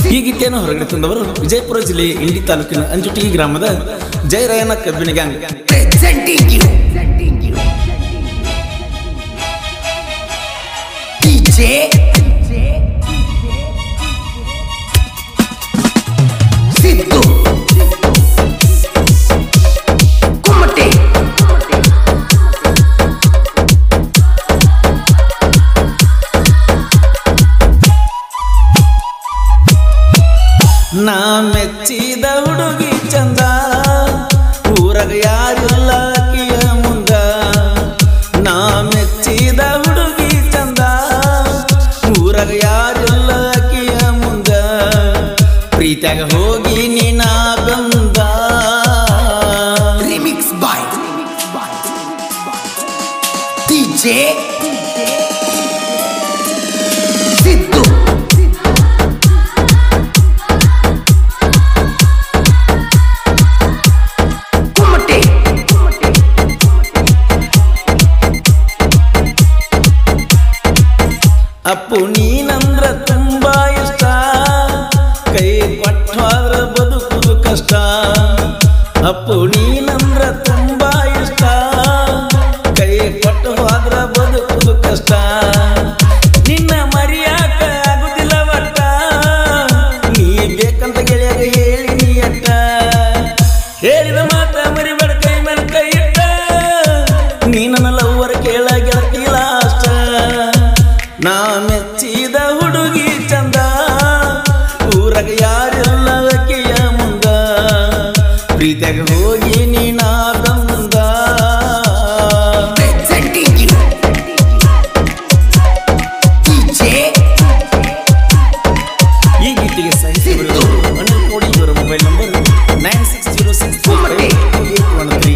ಈ ಗೀತೆಯನ್ನು ಹೊರಗಡೆ ತಂದವರು ವಿಜಯಪುರ ಜಿಲ್ಲೆಯ ಇಂಡಿ ತಾಲೂಕಿನ ಅಂಜುಟಿ ಗ್ರಾಮದ ಜಯರಾಯನ ಕಬ್ಬಿನ gang presenting you DJ Siddu Kumate ನಾ ಮೆಚ್ಚಿದ ಹುಡುಗಿ ಚಂದ ಊರಗ ಯಾರಿಲ್ಲ ಆಕಿಯ ಮುಂದ ನಾ ಮೆಚ್ಚಿದ ಹುಡುಗಿ ಚಂದ ಊರಗ ಯಾರಿಲ್ಲ ಆಕಿಯ ಮುಂದ ಪ್ರೀತ್ಯಾಗ ಹೋಗಿ ನೀನ ಬಂದ Remix by DJ Siddu Kumate Appu ನೀನಂದ್ರ ತುಂಬಾ ಇಷ್ಟ ಕೈ ಕೊಟ್ಟಾದ್ರ ಬದುಕುದು ಕಷ್ಟ ಅಪ್ಪು ನೀನಂದ್ರ ತುಂಬಾ ಇಷ್ಟ ಕೈ ಕೊಟ್ಟು ಹೋದ್ರ ಬದುಕುದು ಕಷ್ಟ ನಿನ್ನ ಮರಿಯಾಕ ಆಗುದಿಲ್ಲ ಒಟ್ಟ ನೀ ಬೇಕಂತ ಗೆಳೆಯಗ ಹೇಳಿ ನೀ ಅಟ್ಟ ಹೇಳಿದ ಮಾತ ಮರಿಬೇಡ ಕೈ ಮೇಲೆ ಕೈ ಇಟ್ಟ ನೀ ನನ್ನ ಲವ್ವರ ಕೇಳ ಗೆಳತಿ ಲಾಷ್ಟ ನಾ ಮೆಚ್ಚಿದ ಹುಡುಗಿ ಚಂದ ಊರಗ ಯಾರೆಲ್ಲ ಆಕೆಯ ಮುಂದ ಪ್ರೀತಿಯಾಗ ಹೋಗಿ ನೀನ ಬಂದ presenting you DJ ಈ ಗೀತೆಗೆ ಸಾಹಿತ್ಯಗಳು ಅನಿಲ್ ಕೋಡಿ ಇವರ mobile number nine six zero six one three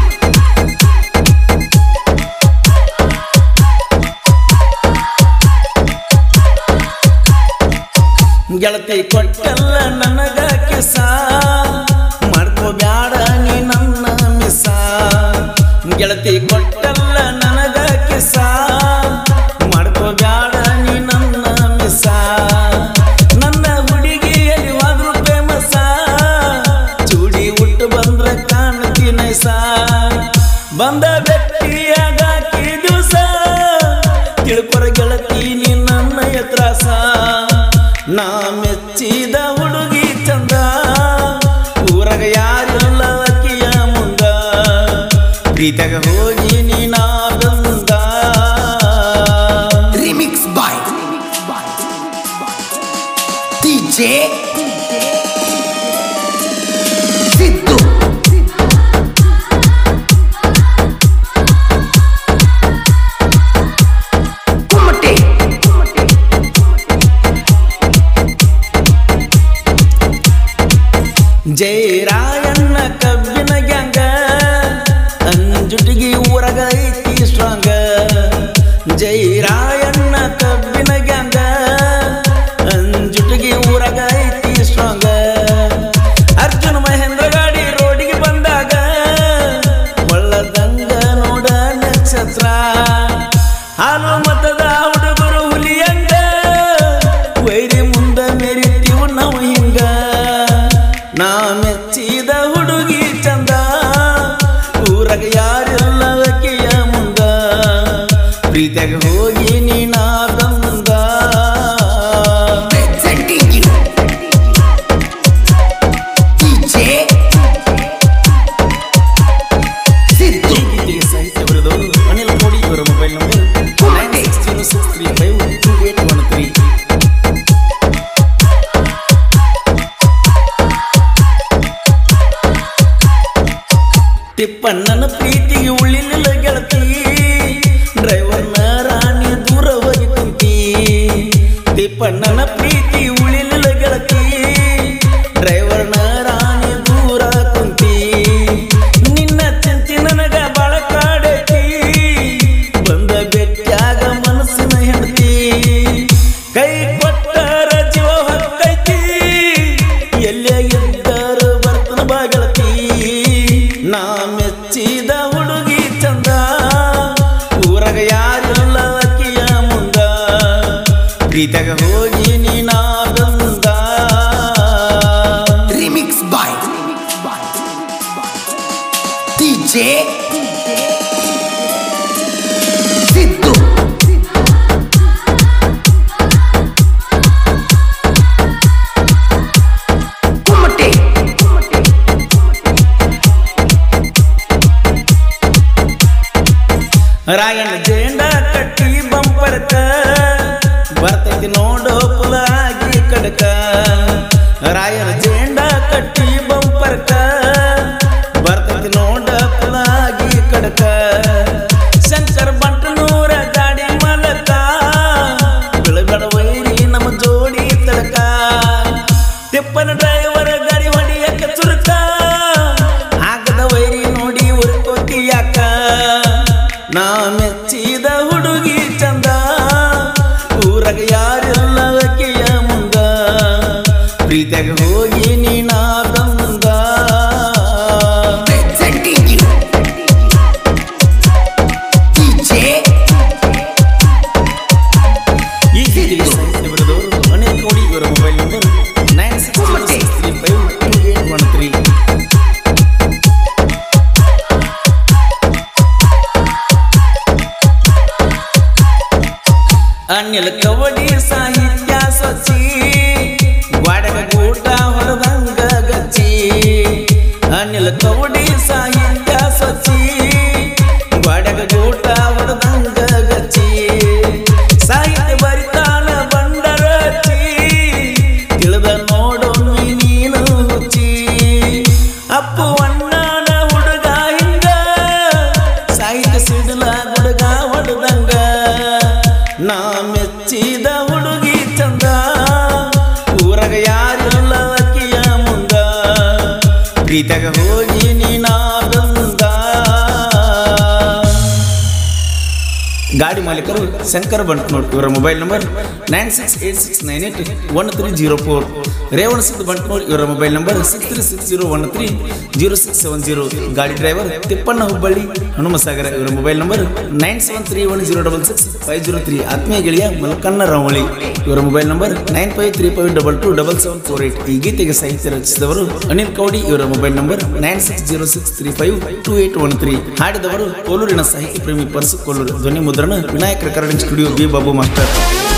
ಗೆಳತಿ ಕೊಟ್ಟಲ್ಲ ನನಗ ಕೆಸ ಮಾಡ್ಕೋ ಬ್ಯಾಡ ನೀ ನನ್ನ ಮಿಸ ಗೆಳತಿ ಕೊಟ್ಟಲ್ಲ ನನಗ ಕೆಸ ಮಾಡ್ಕೋ ಬ್ಯಾಡ ನೀ ನನ್ನ ಮಿಸ ನನ್ನ ಹುಡುಗಿಯಲ್ಲಿ ಹೋದ್ರು ಫೇಮಸ ಚೂಡಿ ಉಟ್ಟು ಬಂದ್ರ ಕಾಣ್ತಿ ನೈಸ ಬಂದ ವ್ಯಕ್ತಿಯಾಗ ದಿವಸ ತಿಳ್ಕೊರ ಗೆಳತಿ ನೀ ನನ್ನ ಎತ್ರಾಸ ನಾ ಮೆಚ್ಚಿದ ಹುಡುಗಿ ಚಂದ ಊರಗ ಯಾರಿಲ್ಲ ಆಕಿಯ ಮುಂದ ಪ್ರೀತಿಯಾಗ ಹೋಗಿ ನೀನ ಬಂದ Remix by DJ Siddu Kumate ಜಯರಾಯಣ್ಣ ಕಬ್ಬಿನ ಗ್ಯಾಂಗ ಅಂಜುಟಿಗಿ ಊರಗ ಐತಿ ಸ್ಟ್ರಾಂಗ ಜಯರಾಯಣ್ಣ ಕಬ್ಬಿನ ಗ್ಯಾಂಗ ಅಂಜುಟಿಗಿ ಊರಗ ಐತಿ ಸ್ಟ್ರಾಂಗ ಅರ್ಜುನ ಮಹೇಂದ್ರ ಗಾಡಿ ರೋಡಿಗೆ ಬಂದಾಗ ಒಳ್ಳದಂಗ ನೋಡ ನಕ್ಷತ್ರ ಹಾಲು ಮತದ ಹುಡುಗರು ಹುಲಿಯಂಗ ವೈರಿ ಮುಂದ ಮೆರಿತೀವು ನಾವು ಹಿಂಗ ನಾ ಮೆಚ್ಚಿದ ಹುಡುಗಿ ಚಂದ ಊರಗ ಯಾರೆಲ್ಲ ಆಕೆಯ ಮುಂದ ಪ್ರೀತಿಯಾಗ ಹೋಗಿ ನೀನ ಬಂದ presenting you DJ Siddu ಈ ಗೀತೆಗೆ ಸಾಹಿತ್ಯ ಬರೆದವರು ಅನಿಲ್ ಕೋಡಿ ಇವರ mobile number nine six zero six three five two eight one three ತಿಪ್ಪಣ್ಣನ ಪ್ರೀತಿಗೆ ಉಳಿಲಿಲ್ಲ ಗೆಳತಿ ಡ್ರೈವರ್ನ ರಾಣಿ ದೂರ ಹೋಗಿ ಕುಂತಿ ತಿಪ್ಪಣ್ಣನ ಪ್ರೀತಿ ಉಳಿಲಿಲ್ಲ ಗೆಳತಿ ಡ್ರೈವರ್ನ ರಾಣಿ ದೂರ ಕುಂತಿ ನಿನ್ನ ಚಿಂತಿ ನನಗ ಬಾಳ ಕಾಡೈತಿ ಬಂದ ಬೆಟ್ಟಾಗ ಮನಸ್ಸಿನ ಹೆಂಡತಿ ಕೈ ಕೊಟ್ಟರ ಜೀವ ಹೊತ್ತೈತಿ ಎಲ್ಲೇ ಇದ್ದರು ಬರ್ತನ ಬಾಗಳತಿ ನಾ ಮೆಚ್ಚಿದ ಹುಡುಗಿ ಚಂದ ಊರಗ ಯಾರಿಲ್ಲ ಆಕಿಯ ಮುಂದ ಪ್ರೀತಿಯಾಗ ಹೋಗಿ ನೀನ ಬಂದ ಸಿದ್ದು ಕುಮ್ಮಟೆ ರಾಯಣ್ಣ ಜೇಂಡ ಕಟ್ಟಿ ಬಂಪರ್ಕ ಬರ್ತೈತಿ ನೋಡೋ ಪುಲಾಗಿ ಕಡಕ ರಾಯನ ಜೇಂಡ ಕಟ್ಟಿ ಬಂಪರ್ಕ ಬರ್ತೈತಿ ನೋಡ ಪುಲಾಗಿ ಕಡಕ ಶಂಕರ್ ಬಂಟನೂರ ಗಾಡಿ ಮಲಕ ಬೆಳಬೇಡ ವೈರಿ ನಮ್ಮ ಜೋಡಿ ತಡಕ ತಿಪ್ಪನ ಡ್ರೈವರ್ ಗಾಡಿ ಹೊಡಿಯಕ್ಕೆ ಚುರುಕ ಆಗದ ವೈರಿ ನೋಡಿ ಉರ್ಕೋತಿ ಯಾಕ ನಾ ಮೆಚ್ಚಿದ ಹುಡುಗಿ ಚಂದ ಊರಾಗ ಯಾರೆಲ್ಲ ಆಕೆಯ ಮುಂದ ಪ್ರೀತಿಯಾಗ ಹೋಗಿ ನೀನಾದಂದ presenting you DJ ಈ ಗೀತೆಗೆ ಸಾಹಿತ್ಯ ಬರೆದವರು ಅನಿಲ್ ಕೋಡಿ ಇವರ mobile number nine six zero six three five two eight one three Anil Kavadi ಸಾಹಿತ್ಯ ಸೊಚ್ಚಿ ಗ್ವಾಡಗ ಗೂಟ ಹೊರದಂಗ ಗಚ್ಚಿ ಅನಿಲ್ ಕವಡಿ ಸಾಹಿತ್ಯ ಸೊಚ್ಚಿ ಗ್ವಾಡಗ ಗೂಟ ಹೊರದಂಗ ಗಚ್ಚಿ ಸಾಹಿತ್ಯ ಬರಿತಾನ ಬಂಡರಚ್ಚಿ ತಿಳಿದ ನೋಡು ನೀನು ಹುಚ್ಚಿ ಅಪ್ಪು ಅಣ್ಣನ ಹುಡುಗ ಹಿಂಗ ಸಾಹಿತ್ಯ ಸಿಡಲ ಹುಡುಗ ಹೊಡೆದಂಗ ನಾ ಮೆಚ್ಚಿದ ಹುಡುಗಿ ಚಂದ ಊರಾಗ ಯಾರಿಲ್ಲ ಅಕ್ಕಿಯ ಮುಂದ ಪ್ರೀತಿಯಾಗ ಹೋಗಿ ನೀನಾದಂದ ಗಾಡಿ ಮಾಲೀಕರು ಶಂಕರ್ ಬಂಟ್ನೋಡ್ ಇವರ mobile number nine six eight six nine eight one three zero four Revana Siddu Bantnod ಇವರ mobile number six three six zero one three zero six seven zero ಗಾಡಿ ಡ್ರೈವರ್ ತಿಪ್ಪಣ್ಣ ಹುಬ್ಬಳ್ಳಿ ಹನುಮಸಾಗರ ಇವರ mobile number nine seven three one zero double six five zero three ಆತ್ಮೀಯ ಗೆಳೆಯ ಮಲ್ಕಣ್ಣ ರಾವಳಿ ಇವರ mobile number nine five three five double two double seven four eight ಈ ಗೀತೆಗೆ ಸಾಹಿತ್ಯ ರಚಿಸಿದವರು ಅನಿಲ್ ಕೌಡಿ ಇವರ mobile number nine six zero six three five two eight one three ಹಾಡಿದವರು ಕೋಲೂರಿನ ಸಾಹಿತ್ಯ ಪ್ರೇಮಿ ಪರ್ಸು ಕೋಲೂರು ಧ್ವನಿ ಮುದ್ರಣ Vinayaka recording studio B Babu master